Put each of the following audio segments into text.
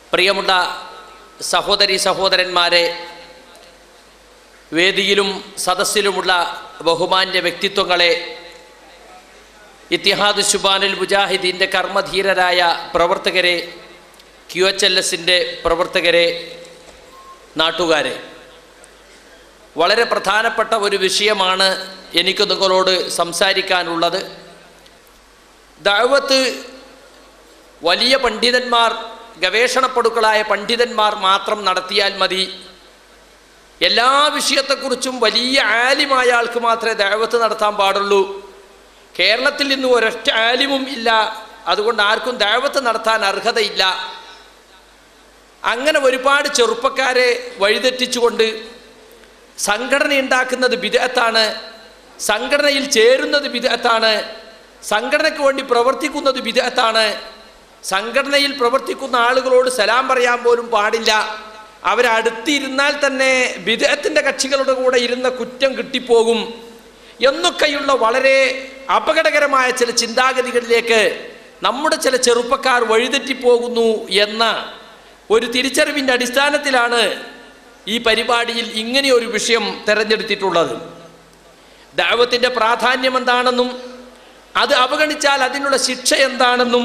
പ്രിയമുള്ള സഹോദരി സഹോദരന്മാരെ വേദിയിലും സദസ്സിലുമുള്ള ബഹുമാന്യ വ്യക്തിത്വങ്ങളെ ഇത്തിഹാദ് ശുബാനുൽ മുജാഹിദീൻ്റെ കർമ്മധീരരായ പ്രവർത്തകരെ ക്യു എച്ച് എൽ എസിൻ്റെ പ്രവർത്തകരെ നാട്ടുകാരെ വളരെ പ്രധാനപ്പെട്ട ഒരു വിഷയമാണ് എനിക്ക് നിങ്ങളോട് സംസാരിക്കാനുള്ളത് ദഅവത്ത് വലിയ പണ്ഡിതന്മാർ ഗവേഷണപ്പെടുക്കളായ പണ്ഡിതന്മാർ മാത്രം നടത്തിയാൽ മതി എല്ലാ വിഷയത്തെക്കുറിച്ചും വലിയ ആലിമായ ആൾക്ക് മാത്രമേ ദഅവത്ത് നടത്താൻ പാടുള്ളൂ കേരളത്തിൽ ഇന്ന് ഒരൊറ്റ ആലിമും ഇല്ല അതുകൊണ്ട് ആർക്കും ദഅവത്ത് നടത്താൻ അർഹതയില്ല അങ്ങനെ ഒരുപാട് ചെറുപ്പക്കാരെ വഴിതെറ്റിച്ചുകൊണ്ട് സംഘടന ഉണ്ടാക്കുന്നത് വിദഗ്ധാണ് സംഘടനയിൽ ചേരുന്നത് വിദഗ്ധാണ് സംഘടനയ്ക്ക് വേണ്ടി പ്രവർത്തിക്കുന്നത് വിദഗ്ധാണ് സംഘടനയിൽ പ്രവർത്തിക്കുന്ന ആളുകളോട് സലാം പറയാൻ പോലും പാടില്ല അവരടുത്തിരുന്നാൽ തന്നെ വിദഗ്ധത്തിൻ്റെ കക്ഷികളുടെ കൂടെ ഇരുന്ന കുറ്റം കിട്ടിപ്പോകും എന്നൊക്കെയുള്ള വളരെ അപകടകരമായ ചില ചിന്താഗതികളിലേക്ക് നമ്മുടെ ചില ചെറുപ്പക്കാർ വഴിതെറ്റിപ്പോകുന്നു എന്ന ഒരു തിരിച്ചറിവിൻ്റെ അടിസ്ഥാനത്തിലാണ് ഈ പരിപാടിയിൽ ഇങ്ങനെ ഒരു വിഷയം തിരഞ്ഞെടുത്തിട്ടുള്ളത് ദൈവത്തിൻ്റെ പ്രാധാന്യം എന്താണെന്നും അത് അവഗണിച്ചാൽ അതിനുള്ള ശിക്ഷ എന്താണെന്നും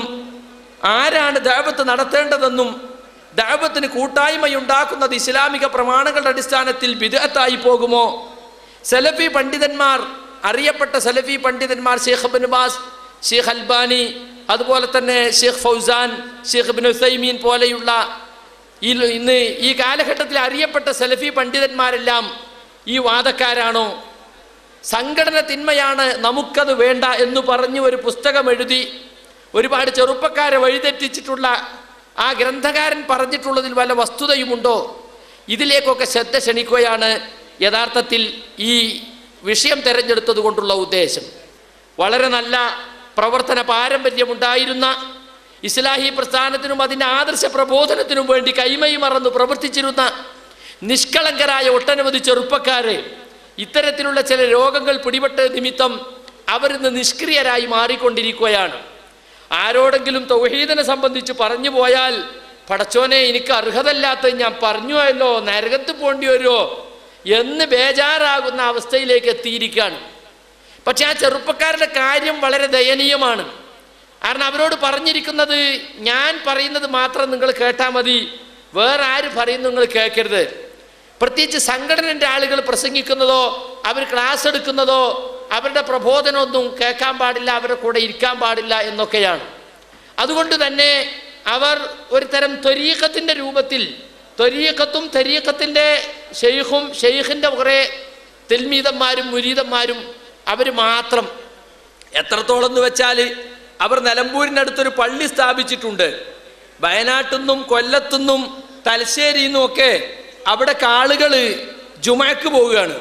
ആരാണ് ദൈവത്ത് നടത്തേണ്ടതെന്നും ദൈവത്തിന് കൂട്ടായ്മയുണ്ടാക്കുന്നത് ഇസ്ലാമിക പ്രമാണങ്ങളുടെ അടിസ്ഥാനത്തിൽ വിദഗ്ധായി പോകുമോ സലഫി പണ്ഡിതന്മാർ അറിയപ്പെട്ട സലഫി പണ്ഡിതന്മാർ ഷെയ്ഖ് ബിൻബാസ് ഷെയ്ഖ് അൽബാനി അതുപോലെ തന്നെ Sheikh Fawzan Sheikh bin Uthaymeen പോലെയുള്ള ഈ ഇന്ന് ഈ കാലഘട്ടത്തിൽ അറിയപ്പെട്ട സലഫി പണ്ഡിതന്മാരെല്ലാം ഈ വാദക്കാരാണോ സംഘടന തിന്മയാണ് നമുക്കത് വേണ്ട എന്ന് പറഞ്ഞ് ഒരു പുസ്തകം എഴുതി ഒരുപാട് ചെറുപ്പക്കാരെ വഴിതെറ്റിച്ചിട്ടുള്ള ആ ഗ്രന്ഥകാരൻ പറഞ്ഞിട്ടുള്ളതിൽ വല്ല വസ്തുതയുമുണ്ടോ ഇതിലേക്കൊക്കെ ശ്രദ്ധ ക്ഷണിക്കുകയാണ് യഥാർത്ഥത്തിൽ ഈ വിഷയം തിരഞ്ഞെടുത്തത് കൊണ്ടുള്ള ഉദ്ദേശം വളരെ നല്ല പ്രവർത്തന പാരമ്പര്യമുണ്ടായിരുന്ന ഇസ്ലാഹി പ്രസ്ഥാനത്തിനും അതിൻ്റെ ആദർശ പ്രബോധനത്തിനും വേണ്ടി കൈമയും മറന്ന് പ്രവർത്തിച്ചിരുന്ന നിഷ്കളങ്കരായ ഒട്ടനവധി ചെറുപ്പക്കാരെ ഇത്തരത്തിലുള്ള ചില രോഗങ്ങൾ പിടിപെട്ട നിമിത്തം അവരിന്ന് നിഷ്ക്രിയരായി മാറിക്കൊണ്ടിരിക്കുകയാണ് ആരോടെങ്കിലും തൗഹീദിനെ സംബന്ധിച്ച് പറഞ്ഞു പോയാൽ പടച്ചോനെ എനിക്ക് അർഹതല്ലാത്തത് ഞാൻ പറഞ്ഞുവല്ലോ നരകത്ത് പോണ്ടി വരുമോ എന്ന് ബേജാറാകുന്ന അവസ്ഥയിലേക്ക് എത്തിയിരിക്കുകയാണ് പക്ഷെ ആ ചെറുപ്പക്കാരുടെ കാര്യം വളരെ ദയനീയമാണ് കാരണം അവരോട് പറഞ്ഞിരിക്കുന്നത് ഞാൻ പറയുന്നത് മാത്രം നിങ്ങൾ കേട്ടാൽ മതി വേറെ ആര് പറയുന്നു നിങ്ങൾ കേൾക്കരുത് പ്രത്യേകിച്ച് സംഘടനൻ്റെ ആളുകൾ പ്രസംഗിക്കുന്നതോ അവർ ക്ലാസ് എടുക്കുന്നതോ അവരുടെ പ്രബോധനമൊന്നും കേൾക്കാൻ പാടില്ല അവരുടെ കൂടെ ഇരിക്കാൻ പാടില്ല എന്നൊക്കെയാണ് അതുകൊണ്ട് തന്നെ അവർ ഒരു തരം ത്വരീക്കത്തിൻ്റെ രൂപത്തിൽ ത്വരീക്കത്തും തരീക്കത്തിൻ്റെ ഷെയ്ഖും ഷെയ്ഖിൻ്റെ കുറേ തെൽമീതന്മാരും മുരീതന്മാരും അവർ മാത്രം എത്രത്തോളം എന്ന് വെച്ചാൽ അവർ നിലമ്പൂരിനടുത്തൊരു പള്ളി സ്ഥാപിച്ചിട്ടുണ്ട് വയനാട്ടിൽ കൊല്ലത്തുനിന്നും തലശ്ശേരിയിൽ നിന്നും ഒക്കെ അവിടെ ആളുകൾ ജുമയ്ക്ക് പോവുകയാണ്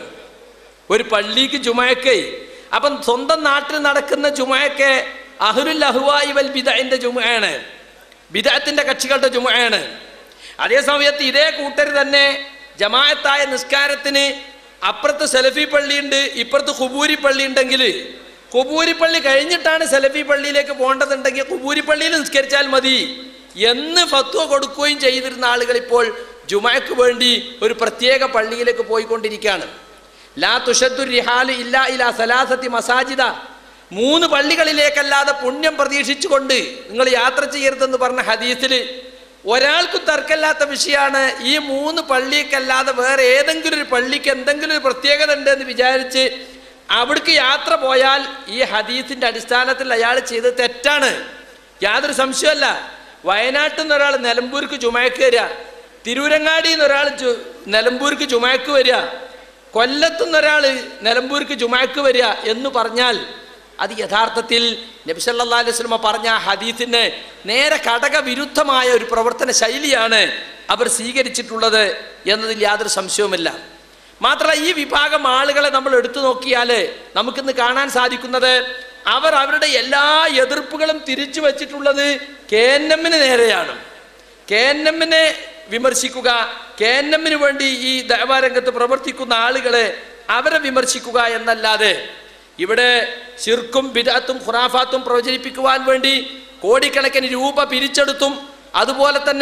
ഒരു പള്ളിക്ക് ജുമയൊക്കെ അപ്പം സ്വന്തം നാട്ടിൽ നടക്കുന്ന ജുമയൊക്കെ അഹുരുൽ അഹുവായി വൽ ബിദന്റെ ജുമയാണ് ബിദത്തിന്റെ കക്ഷികളുടെ ജുമയാണ് അതേ സമയത്ത് ഇതേ കൂട്ടർ തന്നെ ജമായത്തായ നിസ്കാരത്തിന് അപ്പുറത്ത് സെലഫി പള്ളിയുണ്ട് ഇപ്പുറത്ത് കുബൂരി പള്ളി ഉണ്ടെങ്കിൽ കുബൂരി പള്ളി കഴിഞ്ഞിട്ടാണ് സെലഫി പള്ളിയിലേക്ക് പോകേണ്ടതുണ്ടെങ്കിൽ കുബൂരി പള്ളിയിൽ നിസ്കരിച്ചാൽ മതി എന്ന് ഫത്വ കൊടുക്കുകയും ചെയ്തിരുന്ന ആളുകൾ ഇപ്പോൾ ജുമയ്ക്ക് വേണ്ടി ഒരു പ്രത്യേക പള്ളിയിലേക്ക് പോയിക്കൊണ്ടിരിക്കുകയാണ് ലാ തുഷദ്ദു റിഹാല് ഇല്ല ഇല സലാസത്തി മസാജിദ മൂന്ന് പള്ളികളിലേക്കല്ലാതെ പുണ്യം പ്രതീക്ഷിച്ചുകൊണ്ട് നിങ്ങൾ യാത്ര ചെയ്യരുതെന്ന് പറഞ്ഞ ഹദീസിൽ ഒരാൾക്കും തർക്കമില്ലാത്ത വിഷയമാണ് ഈ മൂന്ന് പള്ളിക്കല്ലാതെ വേറെ ഏതെങ്കിലും ഒരു പള്ളിക്ക് എന്തെങ്കിലും ഒരു പ്രത്യേകത ഉണ്ട് എന്ന് വിചാരിച്ച് അവിടേക്ക് യാത്ര പോയാൽ ഈ ഹദീസിന്റെ അടിസ്ഥാനത്തിൽ അയാൾ ചെയ്തത് തെറ്റാണ് യാതൊരു സംശയമല്ല വയനാട്ടിൽ നിന്ന് ഒരാൾ നിലമ്പൂർക്ക് ചുമയക്ക് വരിക തിരൂരങ്ങാടിയിൽ നിന്ന് ഒരാൾ ചു നിലമ്പൂർക്ക് ചുമയക്ക് വരിക കൊല്ലത്തുനിന്ന് ഒരാൾ നിലമ്പൂർക്ക് ചുമയക്ക് വരിക എന്ന് പറഞ്ഞാൽ അത് യഥാർത്ഥത്തിൽ നബിസല്ലാ അലൈഹി സ്വലമ പറഞ്ഞ ആ ഹദീസിന് നേരെ ഘടകവിരുദ്ധമായ ഒരു പ്രവർത്തന ശൈലിയാണ് അവർ സ്വീകരിച്ചിട്ടുള്ളത് എന്നതിൽ യാതൊരു സംശയവുമില്ല മാത്രമല്ല ഈ വിഭാഗം ആളുകളെ നമ്മൾ എടുത്തു നോക്കിയാൽ നമുക്കിന്ന് കാണാൻ സാധിക്കുന്നത് അവർ അവരുടെ എല്ലാ എതിർപ്പുകളും തിരിച്ചു വച്ചിട്ടുള്ളത് കെ എൻ എമ്മിന് നേരെയാണ് കെ എൻ എമ്മിനെ വിമർശിക്കുക കെ എൻ എമ്മിന് വേണ്ടി ഈ ദേവാരംഗത്ത് പ്രവർത്തിക്കുന്ന ആളുകളെ അവരെ വിമർശിക്കുക എന്നല്ലാതെ ഇവിടെ ശിർക്കും ബിദാത്തും ഖുറാഫാത്തും പ്രചരിപ്പിക്കുവാൻ വേണ്ടി കോടിക്കണക്കിന് രൂപ പിരിച്ചെടുത്തും അതുപോലെ തന്നെ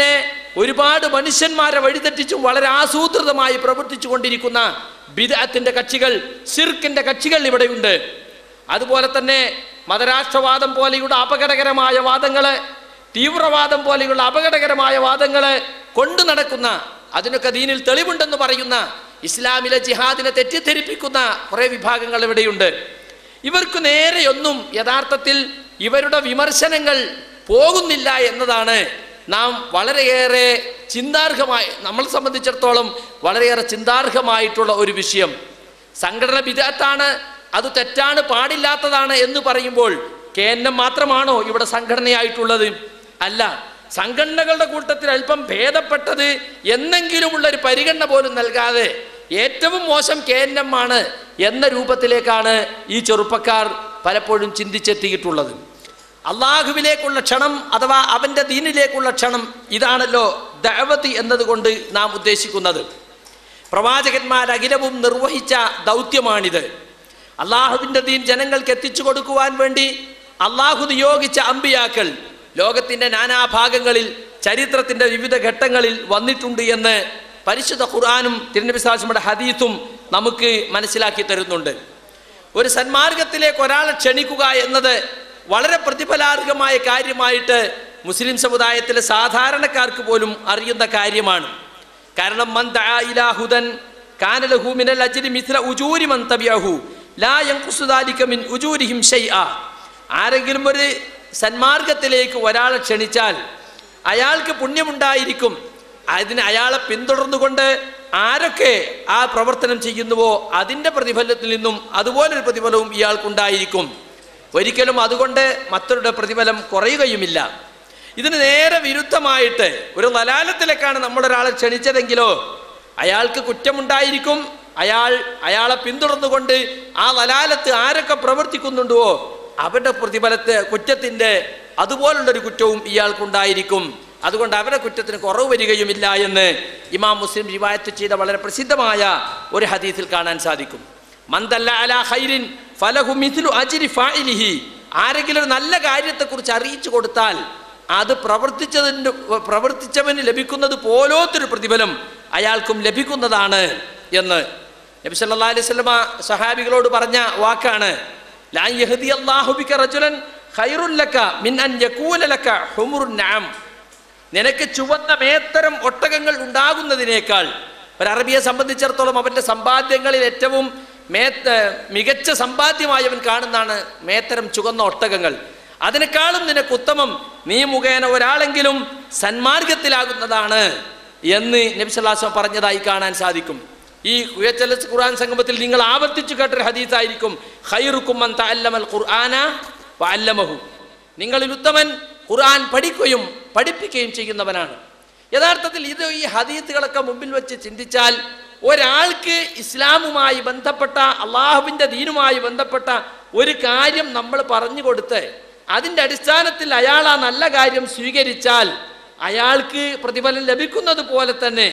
ഒരുപാട് മനുഷ്യന്മാരെ വഴിതെറ്റിച്ചും വളരെ ആസൂത്രിതമായി പ്രവർത്തിച്ചു കൊണ്ടിരിക്കുന്ന ബിദഅത്തിന്റെ കക്ഷികൾ സിർക്കിന്റെ കക്ഷികൾ ഇവിടെയുണ്ട് അതുപോലെ തന്നെ മതരാഷ്ട്രവാദം പോലെയുള്ള അപകടകരമായ വാദങ്ങള് തീവ്രവാദം പോലെയുള്ള അപകടകരമായ വാദങ്ങള് കൊണ്ടു നടക്കുന്ന അതിനൊക്കെ ദീനിൽ തെളിവുണ്ടെന്ന് പറയുന്ന ഇസ്ലാമിലെ ജിഹാദിനെ തെറ്റിദ്ധരിപ്പിക്കുന്ന കുറെ വിഭാഗങ്ങൾ ഇവിടെയുണ്ട് ഇവർക്ക് നേരെയൊന്നും യഥാർത്ഥത്തിൽ ഇവരുടെ വിമർശനങ്ങൾ പോകുന്നില്ല എന്നതാണ് നാം വളരെയേറെ ചിന്താർഹമായി നമ്മളെ സംബന്ധിച്ചിടത്തോളം വളരെയേറെ ചിന്താർഹമായിട്ടുള്ള ഒരു വിഷയം സംഘടന വിദഗ്ധാണ് അത് തെറ്റാണ് പാടില്ലാത്തതാണ് എന്ന് പറയുമ്പോൾ കെ എൻ എം മാത്രമാണോ ഇവിടെ സംഘടനയായിട്ടുള്ളത് അല്ല സംഘടനകളുടെ കൂട്ടത്തിൽ അല്പം ഭേദപ്പെട്ടത് എന്നെങ്കിലുമുള്ള ഒരു പരിഗണന പോലും നൽകാതെ ഏറ്റവും മോശം കെ എൻ എം ആണ് എന്ന രൂപത്തിലേക്കാണ് ഈ ചെറുപ്പക്കാർ പലപ്പോഴും ചിന്തിച്ചെത്തിയിട്ടുള്ളത് അള്ളാഹുവിലേക്കുള്ള ക്ഷണം അഥവാ അവൻ്റെ ദീനിലേക്കുള്ള ക്ഷണം ഇതാണല്ലോ ദഅവത്ത് എന്നതുകൊണ്ട് നാം ഉദ്ദേശിക്കുന്നത് പ്രവാചകന്മാർ അഖിലവും നിർവഹിച്ച ദൗത്യമാണിത് അള്ളാഹുവിൻ്റെ ദീൻ ജനങ്ങൾക്ക് എത്തിച്ചു കൊടുക്കുവാൻ വേണ്ടി അള്ളാഹു നിയോഗിച്ച അമ്പിയാക്കൾ ലോകത്തിൻ്റെ നാനാഭാഗങ്ങളിൽ ചരിത്രത്തിൻ്റെ വിവിധ ഘട്ടങ്ങളിൽ വന്നിട്ടുണ്ട് എന്ന് പരിശുദ്ധ ഖുർആാനും തിരുനബിസാസിയുടെ ഹദീത്തും നമുക്ക് മനസ്സിലാക്കി തരുന്നുണ്ട് ഒരു സന്മാർഗത്തിലേക്ക് ഒരാളെ ക്ഷണിക്കുക എന്നത് വളരെ പ്രതിഫലാർഹമായ കാര്യമായിട്ട് മുസ്ലിം സമുദായത്തിലെ സാധാരണക്കാർക്ക് പോലും അറിയുന്ന കാര്യമാണ് കാരണം മൻ ദആ ഇലാ ഹുദൻ കാന ലഹു മിനൽ അജ്രി മിസ്ല ഉജൂരി മൻ തബിഅഹു ലാ യൻഖുസു ദാലിക മിൻ ഉജൂരിഹിം ഷൈആ ആരെങ്കിലും ഒരു സന്മാർഗത്തിലേക്ക് ഒരാളെ ക്ഷണിച്ചാൽ അയാൾക്ക് പുണ്യമുണ്ടായിരിക്കും അതിന് അയാളെ പിന്തുടർന്നുകൊണ്ട് ആരൊക്കെ ആ പ്രവർത്തനം ചെയ്യുന്നുവോ അതിൻ്റെ പ്രതിഫലത്തിൽ നിന്നും അതുപോലൊരു പ്രതിഫലവും ഇയാൾക്കുണ്ടായിരിക്കും ഒരിക്കലും അതുകൊണ്ട് മറ്റൊരുടെ പ്രതിഫലം കുറയുകയുമില്ല ഇതിന് നേരെ വിരുദ്ധമായിട്ട് ഒരു ലലാലത്തിലേക്കാണ് നമ്മളൊരാളെ ക്ഷണിച്ചതെങ്കിലോ അയാൾക്ക് കുറ്റമുണ്ടായിരിക്കും അയാൾ അയാളെ പിന്തുടർന്നുകൊണ്ട് ആ ലലാലത്ത് ആരൊക്കെ പ്രവർത്തിക്കുന്നുണ്ടോ അവരുടെ പ്രതിഫലത്തെ കുറ്റത്തിൻ്റെ അതുപോലുള്ളൊരു കുറ്റവും ഇയാൾക്കുണ്ടായിരിക്കും അതുകൊണ്ട് അവരുടെ കുറ്റത്തിന് കുറവ് വരികയുമില്ല എന്ന് ഇമാം മുസ്ലിം റിവായത്ത് ചെയ്ത വളരെ പ്രസിദ്ധമായ ഒരു ഹദീസിൽ കാണാൻ സാധിക്കും മന്ദല്ല അലാ ഖൈരിൻ ഫലഹു മിഥ്ലു അജ്രി ഫാഇലിഹി ആരെങ്കിലും ഒരു നല്ല കാര്യത്തെക്കുറിച്ച് അറിയിച്ചു കൊടുത്താൽ അത് പ്രവർത്തിച്ചതിൻ്റെ പ്രവർത്തിച്ചവന് ലഭിക്കുന്നത് പോലോത്തൊരു പ്രതിഫലം അയാൾക്കും ലഭിക്കുന്നതാണ് എന്ന് നബി സല്ലല്ലാഹു അലൈഹി വസല്ലമ സഹാബികളോട് പറഞ്ഞ വാക്കാണ് ലാ യഹ്ദി അല്ലാഹു ബിക റജുലൻ ഖൈറുൻ ലക മിൻ അൻ യകൂല ലക ഹുമുറുൻ നഅം നിനക്ക് ചുവന്ന മേത്തരം ഒട്ടകങ്ങൾ ഉണ്ടാകുന്നതിനേക്കാൾ ഒരു അറബിയെ സംബന്ധിച്ചിടത്തോളം അവൻ്റെ സമ്പാദ്യങ്ങളിൽ ഏറ്റവും മേത്ത മികച്ച സമ്പാദ്യമായി അവൻ കാണുന്നതാണ് മേത്തരം ചുവന്ന ഒട്ടകങ്ങൾ അതിനേക്കാളും നിനക്ക് ഉത്തമം നീ മുഖേന ഒരാളെങ്കിലും സന്മാർഗത്തിലാകുന്നതാണ് എന്ന് നബിസല്ലാസ്വം പറഞ്ഞതായി കാണാൻ സാധിക്കും ഈ കുയച്ചല ഖുർആൻ സംഗമത്തിൽ നിങ്ങൾ ആവർത്തിച്ചു കേട്ടൊരു ഹദീസായിരിക്കും ഖൈറുക്കും തഅല്ലമൽ ഖുർആന വഅല്ലമഹു നിങ്ങളിൽ ഉത്തമൻ ഖുർആൻ പഠിക്കുകയും പഠിപ്പിക്കുകയും ചെയ്യുന്നവനാണ് യഥാർത്ഥത്തിൽ ഇത് ഈ ഹദീത്തുകളൊക്കെ മുമ്പിൽ വെച്ച് ചിന്തിച്ചാൽ ഒരാൾക്ക് ഇസ്ലാമുമായി ബന്ധപ്പെട്ട അള്ളാഹുവിൻ്റെ ദീനുമായി ബന്ധപ്പെട്ട ഒരു കാര്യം നമ്മൾ പറഞ്ഞു കൊടുത്ത് അതിൻ്റെ അടിസ്ഥാനത്തിൽ അയാൾ ആ നല്ല കാര്യം സ്വീകരിച്ചാൽ അയാൾക്ക് പ്രതിഫലം ലഭിക്കുന്നത് പോലെ തന്നെ